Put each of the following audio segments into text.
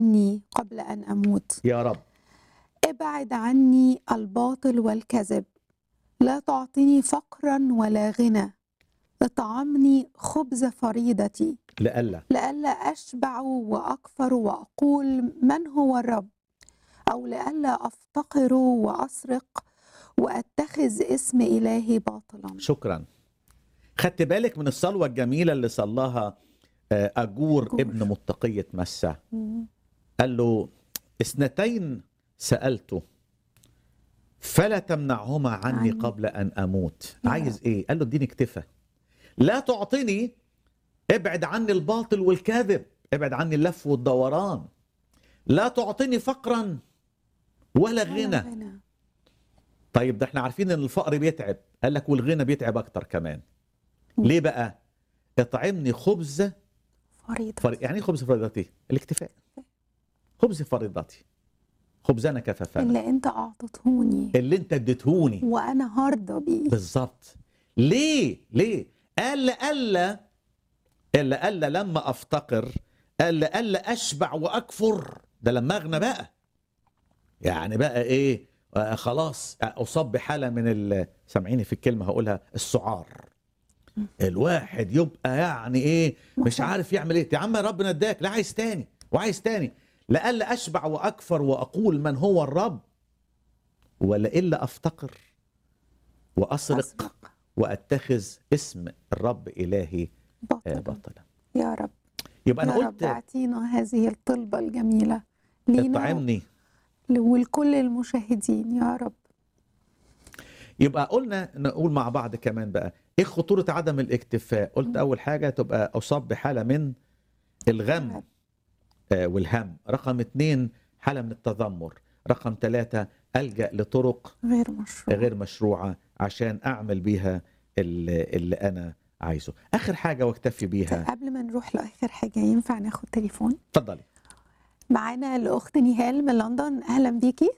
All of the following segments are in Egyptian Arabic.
عني قبل أن أموت يا رب ابعد عني الباطل والكذب لا تعطني فقرا ولا غنى اطعمني خبز فريضتي لألا لئلا أشبع وأكفر وأقول من هو الرب أو لئلا أفتقر وأسرق وأتخذ اسم إلهي باطلا شكرا خدت بالك من الصلوة الجميلة اللي صلاها آه، أجور أجور. ابن متقية مسة قال له اثنتين سألته فلا تمنعهما عني عني. قبل أن أموت يا عايز إيه قال له اديني اكتفى لا تعطيني ابعد عني الباطل والكذب ابعد عني اللف والدوران لا تعطيني فقرا ولا غنى غنى طيب ده احنا عارفين ان الفقر بيتعب قال لك والغنى بيتعب اكتر كمان ليه بقى اطعمني خبز فريضة فر... يعني ايه خبز فريضتي الاكتفاء خبز فريضتي خبزنا كفافنا اللي أنت أعطيتهوني اللي انت اديتهوني وأنا هرضى بيه بالظبط ليه ليه قال الا الا الا لما افتقر قال الا اشبع واكفر ده لما اغنى بقى يعني بقى ايه آه خلاص اصاب بحاله من ال- سامعيني في الكلمه هقولها السعار الواحد يبقى يعني ايه مش عارف يعمل ايه يا عم ربنا اداك لا عايز تاني وعايز تاني لألا اشبع واكفر واقول من هو الرب ولا الا افتقر واسرق أسرق واتخذ اسم الرب الهي آه، باطلا باطلا يا رب يبقى انا يا رب قلت اعطينا هذه الطلبة الجميلة لينا اطعمني ولكل المشاهدين يا رب يبقى قلنا نقول مع بعض كمان بقى ايه خطوره عدم الاكتفاء قلت اول حاجه تبقى اصاب بحاله من الغم آه، والهم رقم اتنين حاله من التذمر رقم ثلاثة ألجأ لطرق غير مشروع غير مشروعة عشان أعمل بيها اللي, اللي أنا عايزه آخر حاجة واكتفي بيها قبل ما نروح لآخر حاجة ينفع ناخد تليفون اتفضلي معانا الأخت نهال من لندن أهلا بيكي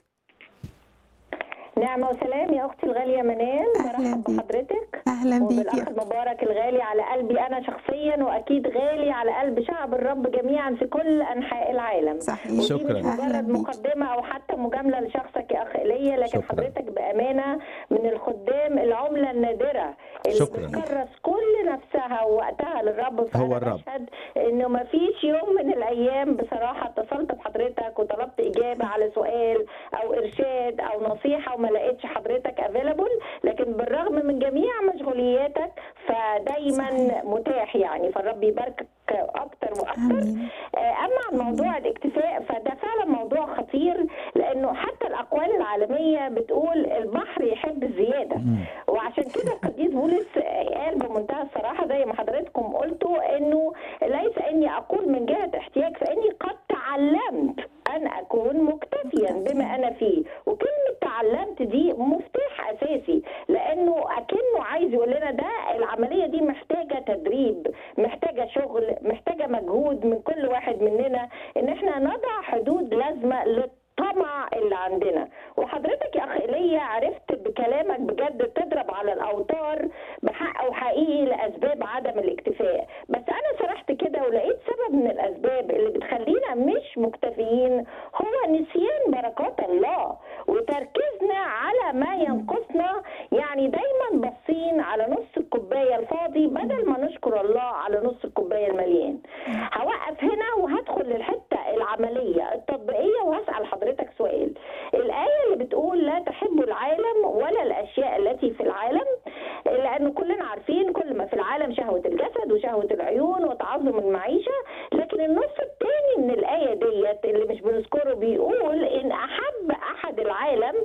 نعمة وسلام يا أختي الغالية منال أهلاً برحب بيك. بحضرتك أهلا بيكي وبالأخ المبارك الغالي على قلبي أنا شخصيا وأكيد غالي على قلب شعب الرب جميعا في كل أنحاء العالم صحيح ودي شكراً. مش أهلاً مجرد بيك. مقدمة أو حتى مجاملة لشخصك يا أخ إيليا لكن شكراً. حضرتك بأمانة من الخدام العملة النادرة اللي شكراً. بتكرس كل نفسها ووقتها للرب فأنا هو الرب. بشهد إنه ما فيش يوم من الأيام بصراحة اتصلت بحضرتك وطلبت إجابة على سؤال أو إرشاد أو نصيحة وما لقيتش حضرتك افيلابل لكن بالرغم من جميع مشغولياتك فدايما صحيح. متاح يعني فالرب يباركك اكتر واكتر آمين آه، اما عن موضوع الاكتفاء فده فعلا موضوع خطير لانه حتى الاقوال العالميه بتقول البحر يحب الزياده وعشان كده القديس بولس قال بمنتهى الصراحه زي ما حضراتكم قلتوا انه ليس اني اقول من جهه احتياج فاني قد تعلمت ان اكون مكتفيا بما انا فيه وكلمه تعلمت دي مفتاح اساسي لانه اكنه عايز يقول لنا ده العمليه دي محتاجه تدريب محتاجه شغل محتاجه مجهود من كل واحد مننا ان احنا نضع حدود لازمه للطمع اللي عندنا وحضرتك يا اخ ايليا عرفت بكلامك بجد تضرب على الاوتار بحق وحقيقي لاسباب عدم الاكتفاء بس انا سرحت كده ولقيت سبب من الاسباب اللي بتخلينا مش مكتفيين هو نسيان بركات الله وتركيزنا على ما ينقصنا يعني دايما باصين على نص الكوبايه الفاضي بدل ما نشكر الله على نص الكوبايه المليان هوقف هنا وهدخل للحته العمليه التطبيقيه وهسال حضرتك سؤال الايه اللي بتقول لا تحبوا العالم ولا الاشياء التي في العالم لانه كلنا عارفين كل ما في العالم شهوه الجسد وشهوه العيون وتعظم المعيشه لكن النص الثاني من الايه ديت اللي مش بنذكره بيقول ان احب احد العالم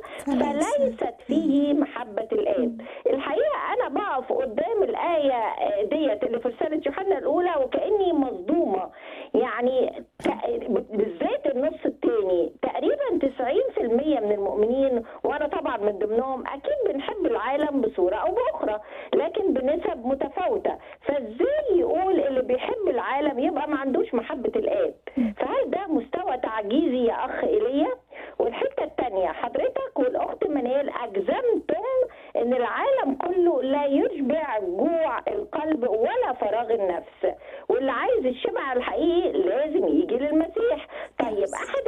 فليست فيه محبه الاب الحقيقه انا بقف قدام الايه ديت اللي في رساله يوحنا الاولى وكاني مصدومه يعني ت- بالذات النص الثاني تقريبا 90% من المؤمنين وانا طبعا من ضمنهم اكيد بنحب العالم بصوره او باخرى لكن بنسب متفاوته فازاي يقول اللي بيحب العالم يبقى ما عندوش محبه الاب فهل ده مستوى تعجيزي يا اخ ايليا والحته الثانيه حضرتك والاخت منال اجزمتم ان العالم كله لا يشبع جوع القلب ولا فراغ النفس واللي عايز الشبع الحقيقي لازم يجي للمسيح طيب